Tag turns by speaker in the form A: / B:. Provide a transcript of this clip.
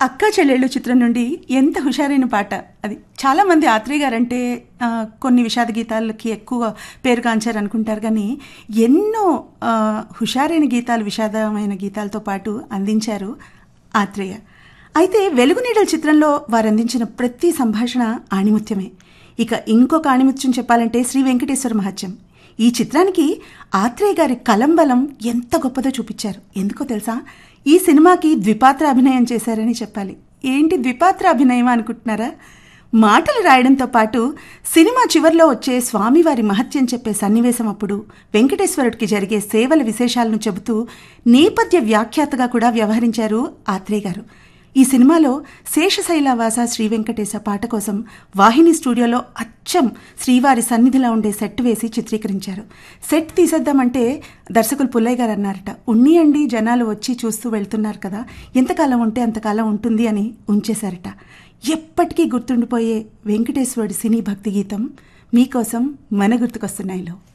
A: అక్క చెల్లెళ్ళు చిత్రం నుండి ఎంత హుషారైన పాట అది చాలామంది ఆత్రేయ గారంటే ఆ, కొన్ని విషాద గీతాలకి ఎక్కువ పేరుగాంచారు అనుకుంటారు కానీ ఎన్నో ఆ, హుషారైన గీతాలు విషాదమైన గీతాలతో పాటు అందించారు ఆత్రేయ అయితే వెలుగు నీడల చిత్రంలో వారు అందించిన ప్రతి సంభాషణ ఆణిముత్యమే ఇక ఇంకొక ఆణిముత్యం చెప్పాలంటే శ్రీ వెంకటేశ్వర మహత్యం ఈ చిత్రానికి ఆత్రేయ గారి కలంబలం ఎంత గొప్పదో చూపించారు ఎందుకో తెలుసా ఈ సినిమాకి ద్విపాత్ర అభినయం చేశారని చెప్పాలి ఏంటి ద్విపాత్ర అభినయం అనుకుంటున్నారా మాటలు రాయడంతో పాటు సినిమా చివర్లో వచ్చే స్వామివారి మహత్యం చెప్పే సన్నివేశం అప్పుడు వెంకటేశ్వరుడికి జరిగే సేవల విశేషాలను చెబుతూ నేపథ్య వ్యాఖ్యాతగా కూడా వ్యవహరించారు ఆత్రేయ గారు ఈ సినిమాలో శేషశైలవాస శ్రీ వెంకటేశ పాట కోసం వాహిని స్టూడియోలో అచ్చం శ్రీవారి సన్నిధిలో ఉండే సెట్ వేసి చిత్రీకరించారు సెట్ తీసేద్దామంటే దర్శకులు పుల్లయ్య గారు అన్నారట ఉన్నియండి జనాలు వచ్చి చూస్తూ వెళ్తున్నారు కదా ఎంతకాలం ఉంటే అంతకాలం ఉంటుంది అని ఉంచేశారట ఎప్పటికీ గుర్తుండిపోయే వెంకటేశ్వరుడి సినీ భక్తి గీతం మీకోసం మన గుర్తుకొస్తున్నాయిలో